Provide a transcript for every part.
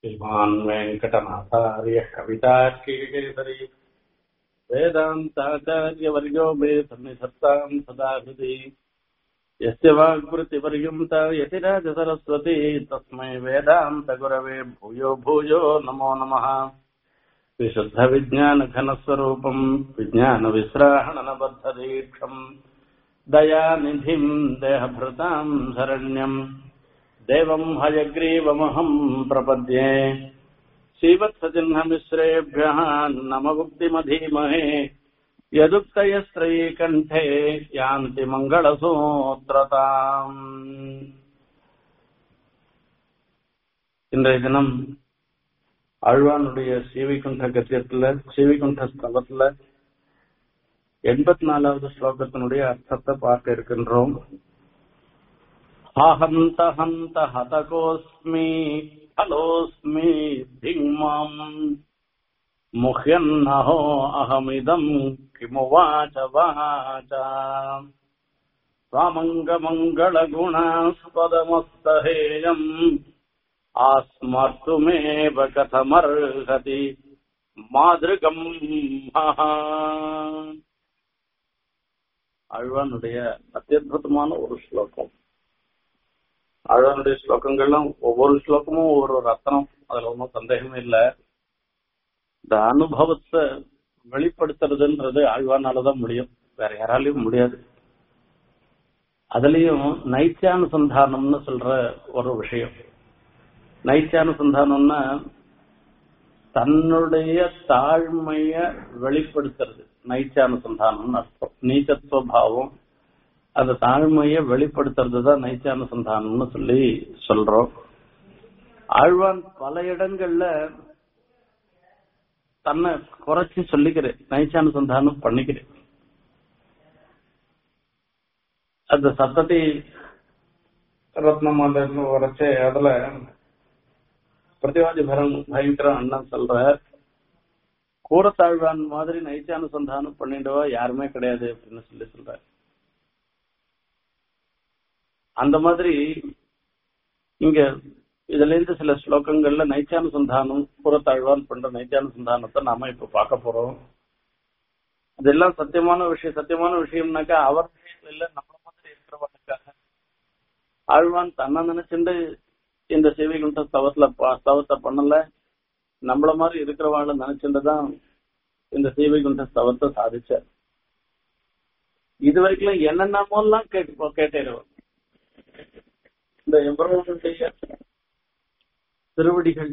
श्रीमान् वेङ्कटनाथार्यः कवितार्कीकेसरी वेदान्ताचार्यवर्यो मे सन्निधत्ताम् सदा हृदि यस्य वाग्वृत्तिपर्यन्ता यतिराजसरस्वती तस्मै वेदान्तगुरवे भूयो भूयो नमो नमः विशुद्धविज्ञानघनस्वरूपम् विज्ञानविश्राहणनबद्धदीक्षम् दयानिधिम् देहभृताम् शरण्यम् देवम् हयग्रीवमहम् प्रपद्ये श्रीवत्सचिह्नमिश्रेभ्यः नममुक्तिमधीमहे यदुक्तयस्त्रयीकण्ठे यान्ति மங்களசூத்திரதாம் இன்றைய தினம் ஆழ்வானுடைய சீவிகுண்ட கத்தியத்துல சீவிகுண்ட ஸ்தலத்துல எண்பத்தி நாலாவது ஸ்லோகத்தினுடைய அர்த்தத்தை பார்க்க இருக்கின்றோம் அஹந்த ஹந்த ஹதகோஸ்மி ஹலோஸ்மி திங்மாம் मुह्यन्नहो अहमिदम् किमुवाच वाचा स्वामङ्गमङ्गलगुणास्पदमस्तहेयम् आस्मर्तुमेव कथमर्हति மாதிருகம் அழ்வானுடைய அத்தியுதமான ஒரு ஸ்லோகம் அழ்வானுடைய ஸ்லோகங்கள்லாம் ஒவ்வொரு ஸ்லோகமும் ஒவ்வொரு ரத்னம் அதுல ஒன்றும் சந்தேகமே இல்லை இந்த அனுபவத்தை வெளிப்படுத்துறதுன்றது ஆழ்வானாலதான் முடியும் வேற யாராலையும் முடியாது அதுலயும் நைத்தியானுசந்தானம்னு சொல்ற ஒரு விஷயம் நைத்தியானுசந்தானம்னா தன்னுடைய தாழ்மைய வெளிப்படுத்துறது நைத்தியானுசந்தானம்னு அர்த்தம் நீச்சத்துவ பாவம் அந்த தாழ்மைய வெளிப்படுத்துறது தான் நைத்தியானுசந்தானம்னு சொல்லி சொல்றோம் ஆழ்வான் பல இடங்கள்ல தன்னை குறைச்சி சொல்லிக்கிறேன் நைச்சானுசந்தானம் பண்ணிக்கிறேன் அந்த சத்தத்தை ரத்னமால உரைச்சு அதுல பிரதிவாதி பரம் பயங்கர அண்ணன் சொல்ற கூறத்தாழ்வான் மாதிரி நைச்சானுசந்தானம் பண்ணிடுவா யாருமே கிடையாது அப்படின்னு சொல்லி சொல்ற அந்த மாதிரி இங்க இதுல இருந்து சில ஸ்லோகங்கள்ல நைச்சானுசந்தானம் புறத்தாழ்வான் பண்ற நைச்சானுசந்தானத்தை நாம இப்ப பார்க்க போறோம் அதெல்லாம் சத்தியமான விஷயம் சத்தியமான விஷயம்னாக்கா அவர் இல்ல நம்மள மாதிரி இருக்கிறவனுக்காக ஆழ்வான் தன்னை நினைச்சுட்டு இந்த சிவிகுண்ட ஸ்தவத்துல ஸ்தவத்தை பண்ணல நம்மள மாதிரி இருக்கிறவாள நினைச்சுட்டுதான் இந்த சீவைகுண்ட ஸ்தவத்தை சாதிச்சார் இது வரைக்கும் என்னென்னமோலாம் கேட்டு கேட்டேன் இந்த எம்பரவனுடைய திருவடிகள்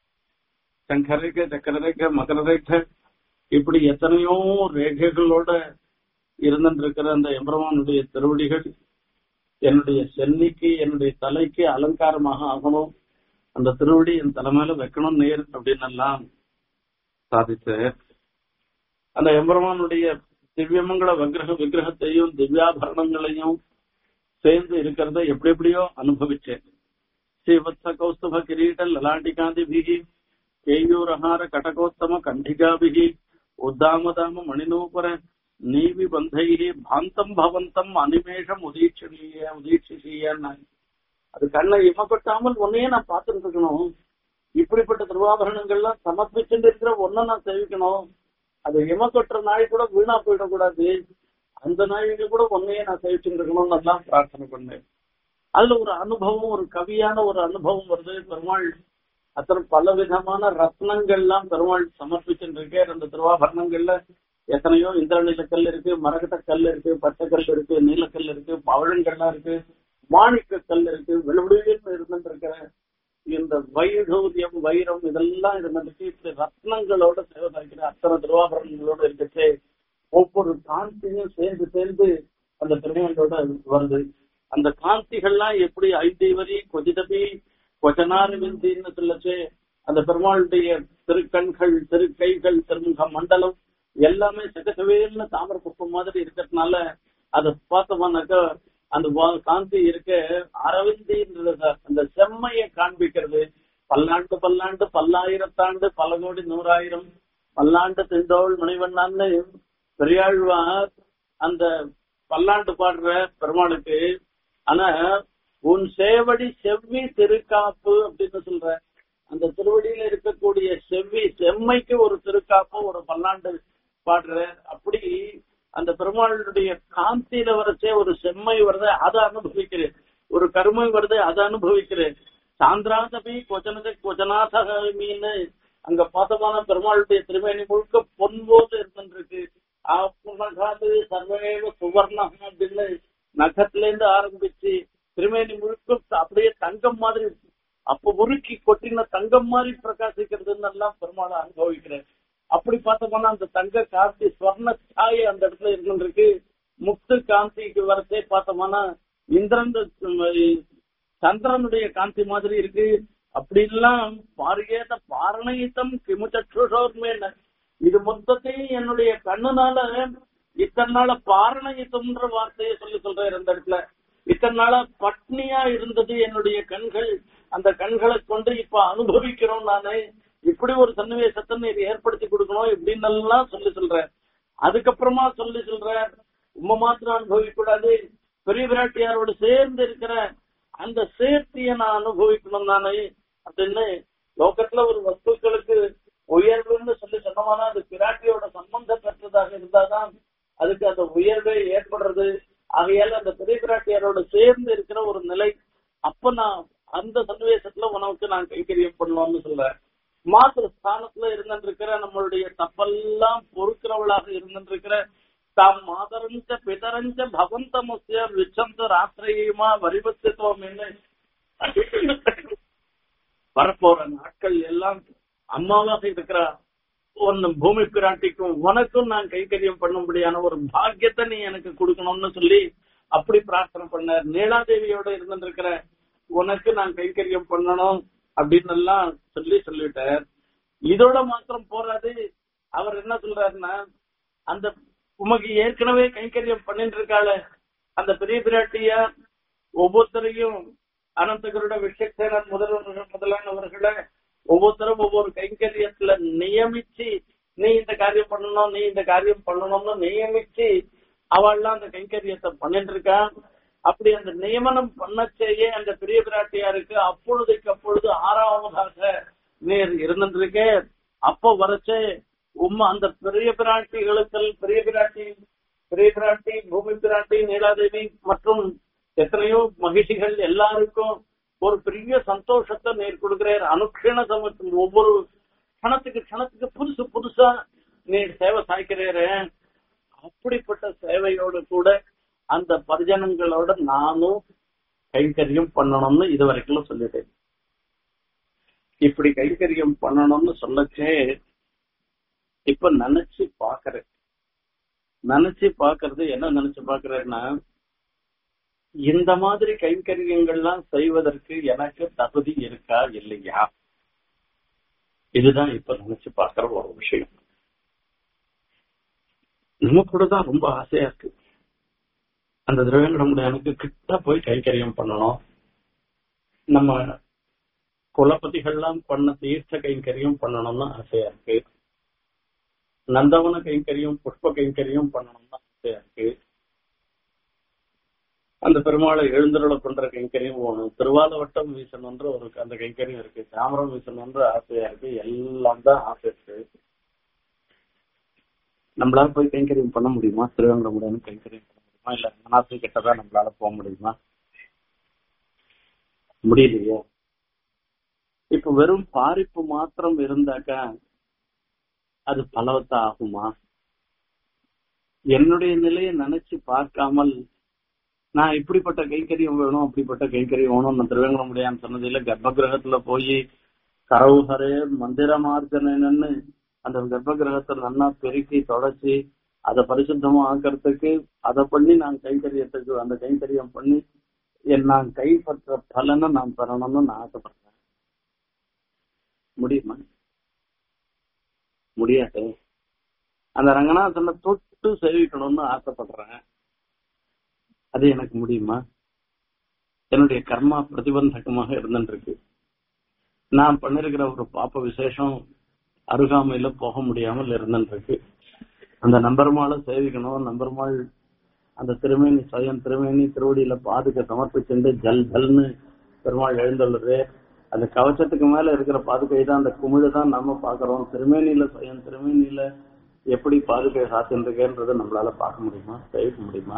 சங்கரேக சக்கரரேக மகரரேக இப்படி எத்தனையோ ரேகைகளோட இருந்துட்டு இருக்கிற அந்த எம்பரமானுடைய திருவடிகள் என்னுடைய சென்னிக்கு என்னுடைய தலைக்கு அலங்காரமாக ஆகணும் அந்த திருவடி என் தலைமையில வைக்கணும் நேர் அப்படின்னு எல்லாம் சாதிச்சு அந்த எம்பரமானுடைய திவ்யமங்கள விக்கிரக விக்கிரகத்தையும் திவ்யாபரணங்களையும் சேர்ந்து இருக்கிறத எப்படி எப்படியோ அனுபவிச்சேன் श्रीवत्स कौस्तुभ किरीट ललाटिकादिभिः केयूरहार कटकोत्तम कण्ठिकाभिः उद्दाम दाम मणिनूपर நீவிபந்தையே பாந்தம் பவந்தம் அனிமேஷம் உதீட்சணீய உதீட்சிஷீயன்னு அது கண்ணை இமப்பட்டாமல் ஒன்னையே நான் பார்த்துட்டு இருக்கணும் இப்படிப்பட்ட திருவாபரணங்கள்லாம் சமர்ப்பிச்சுட்டு இருக்கிற ஒன்ன நான் சேவிக்கணும் அது இமக்கொட்டுற நாய் கூட வீணா போயிடக்கூடாது அந்த நாய்க்கு கூட ஒன்னையே நான் சேவிச்சுட்டு இருக்கணும்னு எல்லாம் பிரார்த்தனை பண்ணேன் அதுல ஒரு அனுபவம் ஒரு கவியான ஒரு அனுபவம் வருது பெருமாள் அத்தனை பல விதமான ரத்னங்கள்லாம் பெருமாள் சமர்ப்பிச்சுட்டு அந்த திருவாபரணங்கள்ல எத்தனையோ இந்திரநில கல் இருக்கு மரகட்ட கல் இருக்கு பச்சை கல் இருக்கு நீலக்கல் இருக்கு பவழங்கள்லாம் இருக்கு மாணிக்க கல் இருக்கு விழுவிழுன்னு இருந்துட்டு இருக்கிற இந்த வைடூரியம் வைரம் இதெல்லாம் இருந்துட்டு இப்படி ரத்னங்களோட சேவதாக்கிற அத்தனை திருவாபரணங்களோட இருக்கச்சே ஒவ்வொரு காந்தியும் சேர்ந்து சேர்ந்து அந்த திருமணத்தோட வருது அந்த காந்திகள்லாம் எப்படி ஐந்தேவரி கொஜிதபி கொஜனாறு விந்தின்னு சொல்லச்சு அந்த பெருமாளுடைய திருக்கண்கள் திருக்கைகள் திருமுக மண்டலம் எல்லாமே சகசவேல்னு தாமர புஷ்பம் மாதிரி இருக்கிறதுனால அதை பார்த்தோம்னாக்க அந்த காந்தி இருக்க அரவிந்தின்றது அந்த செம்மையை காண்பிக்கிறது பல்லாண்டு பல்லாண்டு பல்லாயிரத்தாண்டு பல கோடி நூறாயிரம் பல்லாண்டு திண்டோள் முனைவண்ணான்னு பெரியாழ்வார் அந்த பல்லாண்டு பாடுற பெருமாளுக்கு ஆனா உன் சேவடி செவ்வி திருக்காப்பு அப்படின்னு சொல்ற அந்த திருவடியில இருக்கக்கூடிய செவ்வி செம்மைக்கு ஒரு திருக்காப்பு ஒரு பல்லாண்டு பாடுற அப்படி அந்த பெருமாளுடைய காந்தியில வரச்சே ஒரு செம்மை வருது அதை அனுபவிக்கிறேன் ஒரு கருமை வருது அதை அனுபவிக்கிறேன் சாந்திராதபி கொச்சனது கொச்சநாதமின்னு அங்க பார்த்தமான பெருமாளுடைய திருமேனி முழுக்க பொன்போது இருந்துருக்கு ஆத்மகாது சர்வேவ சுவர்ணம் அப்படின்னு நகத்துல இருந்து ஆரம்பிச்சு திருமேனி முழுக்க அப்படியே தங்கம் மாதிரி அப்ப உருக்கி கொட்டின தங்கம் மாதிரி பிரகாசிக்கிறதுன்னு எல்லாம் பெருமாளை அனுபவிக்கிறேன் அப்படி பார்த்தோம்னா அந்த தங்க காந்தி ஸ்வர்ண சாயை அந்த இடத்துல இருந்துருக்கு முக்து காந்திக்கு வரத்தே பார்த்தோம்னா இந்திரன் சந்திரனுடைய காந்தி மாதிரி இருக்கு அப்படிலாம் பாரியேத பாரணயித்தம் கிமுச்சோர்மேன இது மொத்தத்தையும் என்னுடைய கண்ணுனால இத்தனை நாள பாரணயித்தம்ன்ற வார்த்தையை சொல்லி சொல்றாரு அந்த இடத்துல இத்தனை நாளா பட்னியா இருந்தது என்னுடைய கண்கள் அந்த கண்களை கொண்டு இப்ப அனுபவிக்கிறோம் நானு இப்படி ஒரு சன்னிவேசத்தை நீர் ஏற்படுத்தி கொடுக்கணும் இப்படின்னு எல்லாம் சொல்லி சொல்ற அதுக்கப்புறமா சொல்லி சொல்ற உண்மை மாத்திரம் அனுபவிக்க கூடாது பெரிய விராட்டியாரோடு சேர்ந்து இருக்கிற அந்த சேர்த்திய நான் அனுபவிக்கணும் நானே அப்படின்னு லோகத்துல ஒரு வஸ்துக்களுக்கு உயர்வுன்னு சொல்லி சொன்னோம்னா அது பிராட்டியோட சம்பந்தம் பெற்றதாக இருந்தாதான் அதுக்கு அந்த உயர்வே ஏற்படுறது ஆகையால அந்த பெரிய பிராட்டியாரோட சேர்ந்து இருக்கிற ஒரு நிலை அப்ப நான் அந்த சன்னிவேசத்துல உனக்கு நான் கைங்கரியம் பண்ணணும்னு சொல்றேன் மாத்திர ஸ்தானத்துல இருந்திருக்கிற நம்மளுடைய தப்பெல்லாம் பொறுக்கிறவளாக இருந்திருக்கிற தாம் மாதரஞ்ச பிதரஞ்ச பவந்தமுசிய விச்சந்த ராத்திரியுமா வரிபத்துவம் என்ன வரப்போற நாட்கள் எல்லாம் அம்மாவாக இருக்கிற ஒன்னு பூமி பிராட்டிக்கும் உனக்கும் நான் கைக்கரியம் பண்ணும்படியான ஒரு பாக்கியத்தை நீ எனக்கு கொடுக்கணும்னு சொல்லி அப்படி பிரார்த்தனை பண்ணார் நீலாதேவியோட இருந்திருக்கிற உனக்கு நான் கைக்கரியம் பண்ணணும் அப்படின்னு எல்லாம் சொல்லி சொல்லிட்டார் இதோட மாத்திரம் போறாது அவர் என்ன சொல்றாருன்னா அந்த உமக்கு ஏற்கனவே கைங்கரியம் பண்ணிட்டு இருக்காள அந்த பெரிய பிராட்டியா ஒவ்வொருத்தரையும் அனந்தகருட விஷக்சேனன் முதல்வர்கள் முதலானவர்களை ஒவ்வொருத்தரும் ஒவ்வொரு கைங்கரியத்துல நியமிச்சு நீ இந்த காரியம் பண்ணணும் நீ இந்த காரியம் பண்ணணும்னு நியமிச்சு அவள்லாம் அந்த கைங்கரியத்தை பண்ணிட்டு இருக்கா அப்படி அந்த நியமனம் பண்ணச்சேயே அந்த பெரிய பிராட்டியாருக்கு அப்பொழுதுக்கு அப்பொழுது ஆறாவதாக நீர் இருந்துருக்கே அப்போ வரச்சே உம்மா அந்த பெரிய பிராட்டிகளுக்கு பெரிய பிராட்டி பெரிய பிராட்டி பூமி பிராட்டி நீலாதேவி மற்றும் எத்தனையோ மகிழ்ச்சிகள் எல்லாருக்கும் ஒரு பெரிய சந்தோஷத்தை நீர் கொடுக்கிறார் அனுக்ஷண சமத்து ஒவ்வொரு கணத்துக்கு கணத்துக்கு புதுசு புதுசா நீர் சேவை சாய்க்கிறேரு அப்படிப்பட்ட சேவையோடு கூட அந்த பரிஜனங்களோட நானும் கைங்கரியம் பண்ணணும்னு இது வரைக்கும் சொல்லிட்டேன் இப்படி கைங்கரியம் பண்ணணும்னு சொல்லச்சே இப்ப நினைச்சு பாக்குறேன் நினைச்சு பாக்குறது என்ன நினைச்சு பாக்குறேன்னா இந்த மாதிரி கைங்கரியங்கள்லாம் செய்வதற்கு எனக்கு தகுதி இருக்கா இல்லையா இதுதான் இப்ப நினைச்சு பாக்குற ஒரு விஷயம் நமக்கு தான் ரொம்ப ஆசையா இருக்கு அந்த திரவியங்களுடைய எனக்கு கிட்ட போய் கைங்கரியம் பண்ணணும் நம்ம குலபதிகள்லாம் பண்ண தீர்த்த கைங்கரியம் பண்ணணும்னு ஆசையா இருக்கு நந்தவன கைங்கரியம் புஷ்ப கைங்கரியம் பண்ணணும்னு ஆசையா இருக்கு அந்த பெருமாளை எழுந்தருளை பண்ற கைங்கரியம் போகணும் திருவாலவட்டம் வீசணுன்ற ஒரு அந்த கைங்கரியம் இருக்கு தாமரம் வீசணுன்ற ஆசையா இருக்கு எல்லாம் தான் ஆசை இருக்கு நம்மளால போய் கைங்கரியம் பண்ண முடியுமா திருவேங்கடமுடன் கைங்கரியம் பண்ண முடியுமா இல்ல மனாசி கிட்டதான் நம்மளால போக முடியுமா முடியலையே இப்ப வெறும் பாரிப்பு மாத்திரம் இருந்தாக்கா அது பலவத்தா ஆகுமா என்னுடைய நிலையை நினைச்சு பார்க்காமல் நான் இப்படிப்பட்ட கைக்கரியம் வேணும் அப்படிப்பட்ட கைக்கரியம் வேணும் நான் திருவேங்கட முடியான்னு சொன்னது இல்ல கர்ப்ப கிரகத்துல போய் கரவுஹரே மந்திரமார்ஜனன்னு அந்த கர்ப்ப கிரகத்தை நல்லா பெருக்கி தொடச்சி அதை பரிசுத்தமா ஆக்கிறதுக்கு அதை பண்ணி நான் கைங்கரியத்துக்கு அந்த கைங்கரியம் பண்ணி என் நான் கைப்பற்ற பலனை நான் பெறணும்னு நான் ஆசைப்படுறேன் முடியுமா முடியாது அந்த ரங்கநாதனை தொட்டு சேவிக்கணும்னு ஆசைப்படுறேன் அது எனக்கு முடியுமா என்னுடைய கர்மா பிரதிபந்தகமாக இருந்துருக்கு நான் பண்ணிருக்கிற ஒரு பாப்ப விசேஷம் அருகாமையில போக முடியாமல் இருந்துருக்கு அந்த நம்பெருமாளை சேவிக்கணும் நம்பெருமாள் அந்த திருமேனி சுயம் திருமேனி திருவடியில பாதுக சமர்ப்பிச்சுட்டு ஜல் ஜல்னு பெருமாள் எழுந்துள்ளது அந்த கவச்சத்துக்கு மேல இருக்கிற பாதுகை தான் அந்த குமிழ் தான் நம்ம பாக்குறோம் திருமேனியில சுயம் திருமேனியில எப்படி பாதுகை சாத்திருக்கேன்றதை நம்மளால பார்க்க முடியுமா தெரிவிக்க முடியுமா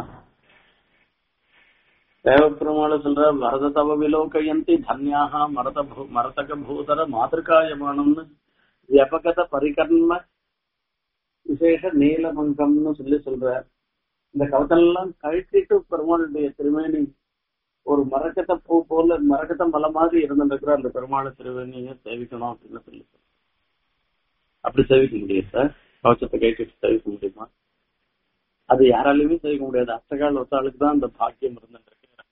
தேவப்பெருமாள சொல்ற வரத தவ விலோகயந்தி தன்யாக மரத பூ- மரதக பூதர மாதிருக்காயமானம்னு வியபகத பரிகர்ம விசேஷ நீலமங்கம்னு சொல்லி சொல்ற இந்த கவத்தெல்லாம் கழிச்சிட்டு பெருமாளுடைய திருமேனி ஒரு மரக்கத்த பூ போல மரக்கத்த மலை மாதிரி இருந்துருக்கிற அந்த பெருமாளை திருவேணியை சேவிக்கணும் அப்படின்னு சொல்லி சொல்ற. அப்படி சேவிக்க முடியும் சார் கவச்சத்தை கைட்டு சேவிக்க முடியுமா அது யாராலையுமே சேவிக்க முடியாது அஷ்டகால் ஒத்தாளுக்கு தான் அந்த பாக்கியம் இருந்துருக்கு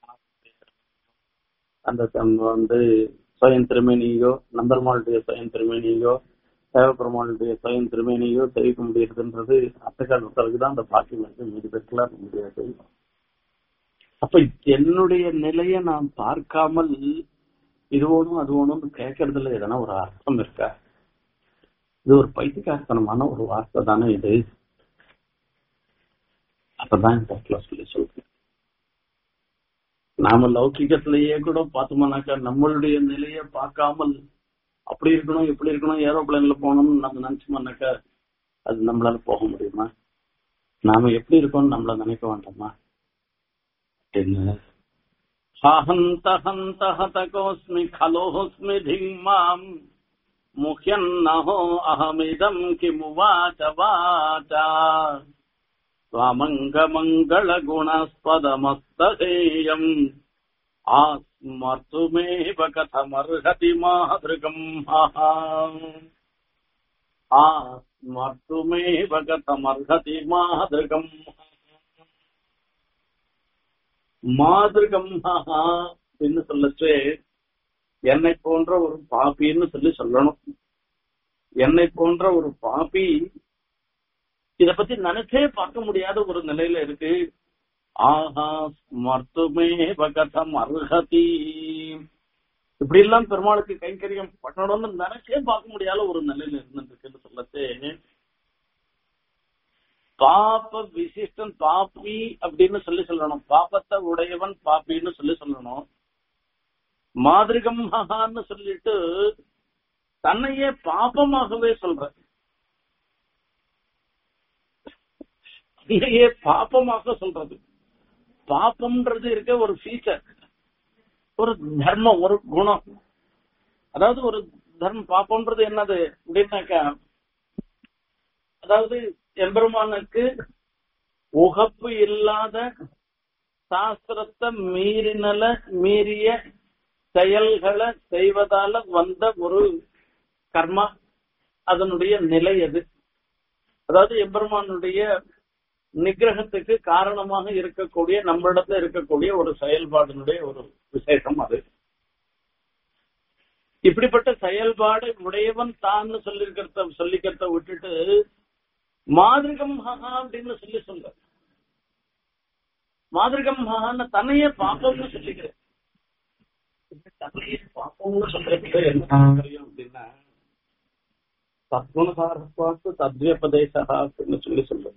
அந்த தம் வந்து சுயம் திருமேனியோ நம்பெருமாளுடைய சுயம் திருமேனியோ தேவப்பெருமாளுடைய சுயம் திருமேனியோ சேவிக்க முடியறதுன்றது அஷ்டகால் ஒத்தாளுக்கு தான் அந்த பாக்கியம் இருக்கு மீதி பேருக்குலாம் முடியாது அப்ப என்னுடைய நிலையை நான் பார்க்காமல் இது ஒண்ணும் அது ஒண்ணும் கேட்கறதுல எதனா ஒரு அர்த்தம் இருக்கா இது ஒரு பைத்தியக்காரத்தனமான ஒரு வார்த்தை தானே இது அப்பதான் இந்த இடத்துல சொல்லி சொல்றேன் நாம லௌகிகத்திலேயே கூட பார்த்தோம்னாக்கா நம்மளுடைய நிலையை பார்க்காமல் அப்படி இருக்கணும் இப்படி இருக்கணும் ஏரோப்ளேன்ல போகணும்னு நம்ம நினைச்சோம்னாக்கா அது நம்மளால போக முடியுமா நாம எப்படி இருக்கோம்னு நம்மள நினைக்க வேண்டாமா அப்படின்னு ஹந்த ஹந்த ஹதகோஸ்மி खलोऽस्मि धिङ्माम् मुह्यन्नहो अहमिदम् किमुवाच वाचा त्वामङ्गमङ्गलगुणस्पदमस्तधेयम् आस्मर्तुमेव कथमर्हति मातृकम् आस्मर्तुमेव कथमर्हति मातृकम् மாதிருகம்ஹா அப்படின்னு சொல்லச்சு என்னை போன்ற ஒரு பாப்பின்னு சொல்லி சொல்லணும் என்னை போன்ற ஒரு பாப்பி இத பத்தி நினைச்சே பார்க்க முடியாத ஒரு நிலையில இருக்கு ஆஹா ஸ்மர்த்துமே பகதம் அருகதி இப்படி எல்லாம் பெருமாளுக்கு கைங்கரியம் பண்ணணும்னு நினைச்சே பார்க்க முடியாத ஒரு நிலையில இருந்துருக்குன்னு சொல்லச்சு பாப்ப விசிஷ்டன் பாப்பி அப்படின்னு சொல்லி சொல்லணும் பாப்பத்தை உடையவன் பாப்பின்னு சொல்லி சொல்லணும் மாதிரிகம் மகான்னு சொல்லிட்டு தன்னையே பாப்பமாகவே சொல்ற தன்னையே பாப்பமாக சொல்றது பாப்பம்ன்றது இருக்க ஒரு ஃபீச்சர் ஒரு தர்மம் ஒரு குணம் அதாவது ஒரு தர்மம் பாப்பம்ன்றது என்னது அப்படின்னாக்கா அதாவது எம்பெருமானுக்கு உகப்பு இல்லாத சாஸ்திரத்தை மீறினல மீறிய செயல்களை செய்வதால வந்த ஒரு கர்மா அதனுடைய நிலை அது அதாவது எம்பெருமானுடைய நிகிரகத்துக்கு காரணமாக இருக்கக்கூடிய நம்மளிடத்துல இருக்கக்கூடிய ஒரு செயல்பாடினுடைய ஒரு விசேஷம் அது இப்படிப்பட்ட செயல்பாடு உடையவன் தான் சொல்லிருக்கிறத சொல்லிக்கிறத விட்டுட்டு மாதிரிகம் மகா அப்படின்னு சொல்லி சொல்ற மாதிரிகம் மகான்னு தன்னையே பாப்போம்னு சொல்லிக்கிறேன் தன்னையே பாப்போம்னு சொல்றதுக்கு என்ன தாத்பரியம் அப்படின்னா சத்குணசாரஸ்வாத்து தத்வியபதேசா அப்படின்னு சொல்லி சொல்றோம்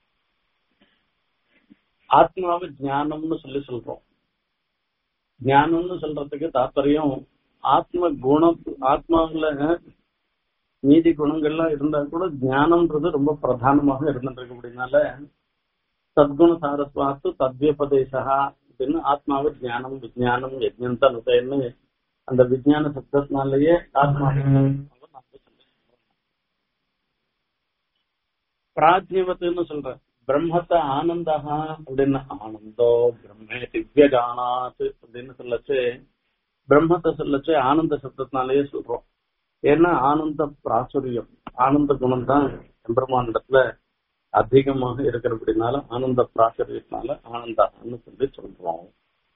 ஆத்மாவை ஞானம்னு சொல்லி சொல்றோம் ஞானம்னு சொல்றதுக்கு தாத்பரியம் ஆத்ம குணம் ஆத்மாவுல மீதி குணங்கள்லாம் இருந்தா கூட ஞானம்ன்றது ரொம்ப பிரதானமாக இருந்துருக்கு அப்படின்னால சத்குண சாரஸ்வாத்து தத்வியபதேசா அப்படின்னு ஆத்மாவை ஞானம் விஜயானம் யஜ்ஞம் தனுதேன்னு அந்த விஜயான சப்தத்தினாலேயே ஆத்மா பிராஜ்யவத்துன்னு சொல்ற பிரம்மத்தை ஆனந்தா அப்படின்னு ஆனந்தோ பிரம்மே திவ்ய ஜானாத் அப்படின்னு சொல்லச்சு பிரம்மத்தை சொல்லச்சு ஆனந்த சப்தத்தினாலேயே சொல்றோம் ஏன்னா ஆனந்த பிராச்சுரியம் ஆனந்த குணம் தான் எம்பெருமானிடத்துல அதிகமாக இருக்கிறபடினால ஆனந்த பிராச்சுரியத்தினால ஆனந்தான்னு சொல்லி சொல்றோம்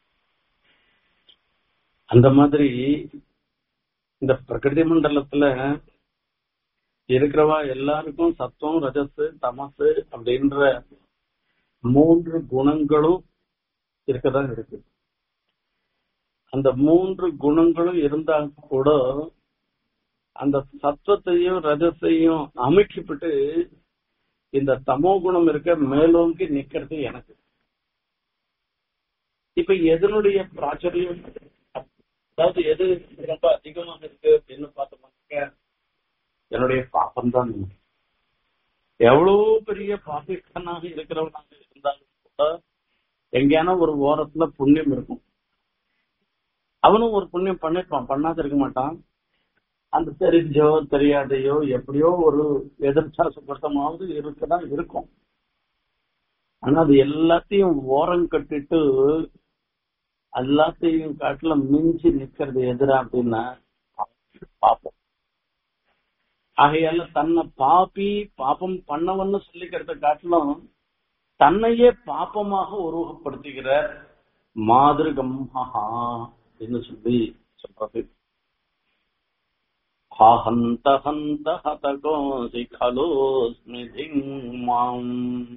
அந்த மாதிரி இந்த பிரகிருதி மண்டலத்துல இருக்கிறவா எல்லாருக்கும் சத்துவம் ரஜஸ் தமசு அப்படின்ற மூன்று குணங்களும் இருக்கதான் இருக்கு அந்த மூன்று குணங்களும் இருந்தா கூட அந்த சத்துவத்தையும் ரஜஸையும் அமைக்கப்பட்டு இந்த தமோ குணம் இருக்க மேலோங்கி நிக்கிறது எனக்கு இப்ப எதனுடைய பிராச்சுரியம் அதாவது எது ரொம்ப அதிகமாக இருக்கு அப்படின்னு பார்த்தோம்னாக்க என்னுடைய பாப்பம் தான் எவ்வளவு பெரிய பாபிஸ்தனாக இருக்கிறவனாக இருந்தாலும் கூட எங்கேயான ஒரு ஓரத்துல புண்ணியம் இருக்கும் அவனும் ஒரு புண்ணியம் பண்ணிருப்பான் பண்ணாத இருக்க மாட்டான் அந்த தெரிஞ்சோ தெரியாதையோ எப்படியோ ஒரு எதிர்ச்சாசப்படுத்தமாவது இருக்கதான் இருக்கும் ஆனா அது எல்லாத்தையும் ஓரம் கட்டிட்டு எல்லாத்தையும் காட்டுல மிஞ்சி நிக்கிறது எதிரா அப்படின்னா பாப்போம் ஆகையால தன்னை பாப்பி பாப்பம் பண்ணவன்னு சொல்லிக்கிறத காட்டிலும் தன்னையே பாப்பமாக உருவகப்படுத்துகிற மாதிருகம்ஹா என்று சொல்லி சொல்றது ஹந்த ஹந்த ஹதகோசி கலோஸ்மி திங்மாம்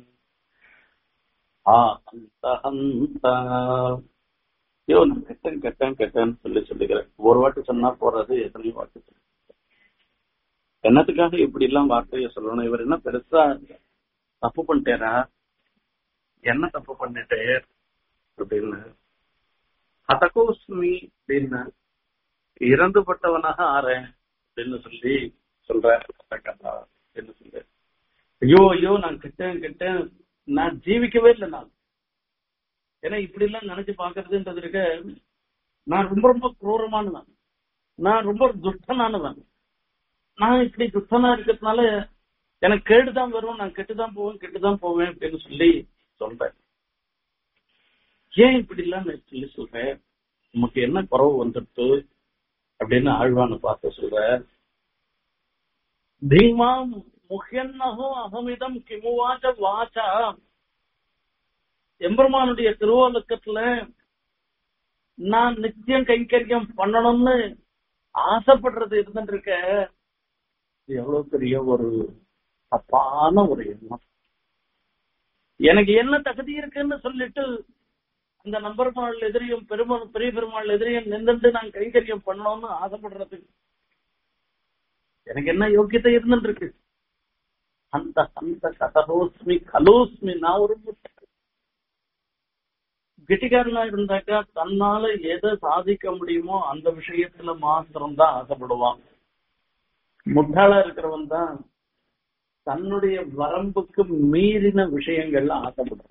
ஹந்த ஹந்த ஐயோ நான் கெட்டேன் கெட்டேன் கெட்டேன்னு சொல்லி சொல்லிக்கிறேன் ஒரு வாட்டி சொன்னா போறது எத்தனையோ வாட்டி சொல்ல என்னத்துக்காக இப்படி எல்லாம் வார்த்தையை சொல்லணும் இவர் என்ன பெருசா தப்பு பண்ணிட்டாரா என்ன தப்பு பண்ணிட்டே அப்படின்னு ஹதகோஸ்மி அப்படின்னு இறந்துபட்டவனாக ஆறேன் அப்படின்னு சொல்லி சொல்ற என்ன சொல்ற ஐயோ ஐயோ நான் கிட்டேன் கிட்டேன் நான் ஜீவிக்கவே இல்லை நான் ஏன்னா இப்படி எல்லாம் நினைச்சு பாக்குறதுன்றது இருக்க நான் ரொம்ப ரொம்ப குரூரமானவன் நான் ரொம்ப துஷ்டனானவன் நான் இப்படி துஷ்டனா இருக்கிறதுனால எனக்கு கேடுதான் வரும் நான் கெட்டுதான் போவேன் கெட்டுதான் போவேன் அப்படின்னு சொல்லி சொல்றேன் ஏன் இப்படி எல்லாம் நான் சொல்லி சொல்றேன் உமக்கு என்ன குறவு வந்துட்டு அப்படின்னு ஆழ்வான பார்த்து சொல்ற தீமா முகன்னகோ அகமிதம் கிமுவாச்ச வாச்சா எம்பெருமானுடைய திருவோலக்கத்துல நான் நித்தியம் கைங்கரியம் பண்ணணும்னு ஆசைப்படுறது இருந்துட்டு இருக்க இது எவ்வளவு பெரிய ஒரு தப்பான ஒரு எண்ணம் எனக்கு என்ன தகுதி இருக்குன்னு சொல்லிட்டு அந்த நம்பெருமாள் எதிரியும் பெருமாள் பெரிய பெருமாள் எதிரியும் நின்றுட்டு நான் கைங்கரியம் பண்ணணும்னு ஆசைப்படுறதுக்கு எனக்கு என்ன யோக்கியத்தை இருந்துட்டு இருக்கு அந்த அந்த கதகோஸ்மி கலோஸ்மி நான் ஒரு கெட்டிக்காரனா இருந்தாக்கா தன்னால எதை சாதிக்க முடியுமோ அந்த விஷயத்துல மாத்திரம் தான் ஆசைப்படுவான் முட்டாளா இருக்கிறவன் தான் தன்னுடைய வரம்புக்கு மீறின விஷயங்கள்ல ஆசைப்படுறான்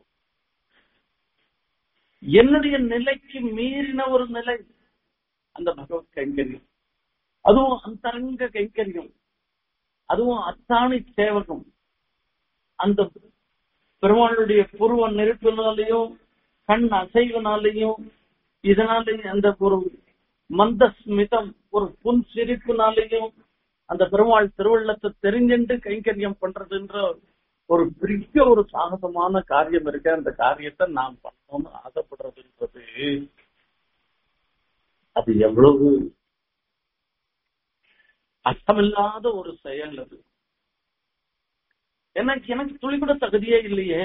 என்னுடைய நிலைக்கு மீறின ஒரு நிலை அந்த பகவத் கைங்கரியம் அதுவும் அந்தரங்க கைங்கரியம் அதுவும் அத்தாணி சேவகம் அந்த பெருமாளுடைய புருவ நெருப்பினாலையும் கண் அசைவனாலையும் இதனாலையும் அந்த ஒரு மந்த ஸ்மிதம் ஒரு புன் சிரிப்புனாலையும் அந்த பெருமாள் திருவள்ளத்தை தெரிஞ்சுட்டு கைங்கரியம் பண்றதுன்ற ஒரு பெரிய ஒரு சாகசமான காரியம் இருக்கு அந்த காரியத்தை நாம் பண்ணணும்னு ஆசைப்படுறதுன்றது அது எவ்வளவு அர்த்தமில்லாத ஒரு செயல் அது எனக்கு எனக்கு துளி கூட தகுதியே இல்லையே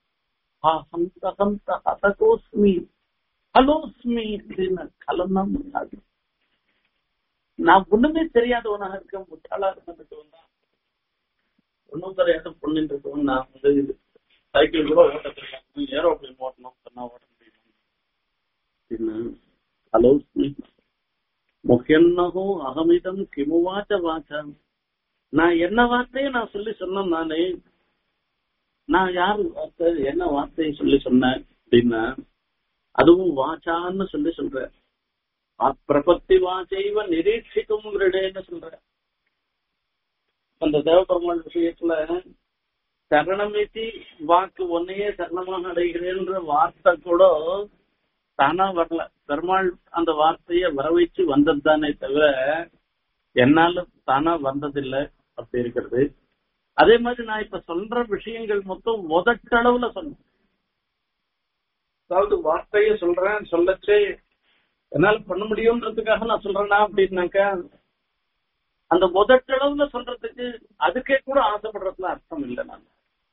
ஹதகோஸ்மி ஹலோஸ்மி அப்படின்னு கலந்தான் முடியாது நான் ஒண்ணுமே தெரியாதவனாக இருக்க முட்டாளா இருந்துட்டு வந்தா ஒன்னும் தெரியாத பொண்ணுன்னு இருக்கவன் நான் வந்து சைக்கிள் கூட ஓட்ட தெரியும் ஏரோப்ளைன் ஓட்டணும் சொன்னா ஓட்ட முடியும் அப்படின்னு ஹலோஸ்மி முக்கியன்னகோ அகமிதம் கிமுவாச்ச வாச்சம் நான் என்ன வார்த்தையை நான் சொல்லி சொன்னேன் நானே நான் யார் வார்த்தை என்ன வார்த்தையை சொல்லி சொன்னேன் அப்படின்னா அதுவும் வாச்சான்னு சொல்லி சொல்றேன் பிரபத்தி வாச்சைவ நிரீட்சிக்கும் விடேன்னு சொல்றேன் அந்த தேவபெருமாள் விஷயத்துல சரணமிதி வாக்கு ஒன்னையே சரணமாக அடைகிறேன்ற வார்த்தை கூட தானா வரல பெருமாள் அந்த வார்த்தைய வர வச்சு வந்தது தானே தவிர என்னால தானா வந்ததில்லை அப்படி இருக்கிறது அதே மாதிரி நான் இப்ப சொல்ற விஷயங்கள் மொத்தம் உதட்டளவுல சொன்னேன் அதாவது வார்த்தைய சொல்றேன் சொல்லச்சே என்னால பண்ண முடியும்ன்றதுக்காக நான் சொல்றேனா அப்படின்னாக்கா அந்த முதட்டளவுல சொல்றதுக்கு அதுக்கே கூட ஆசைப்படுறதுல அர்த்தம் இல்லை நான்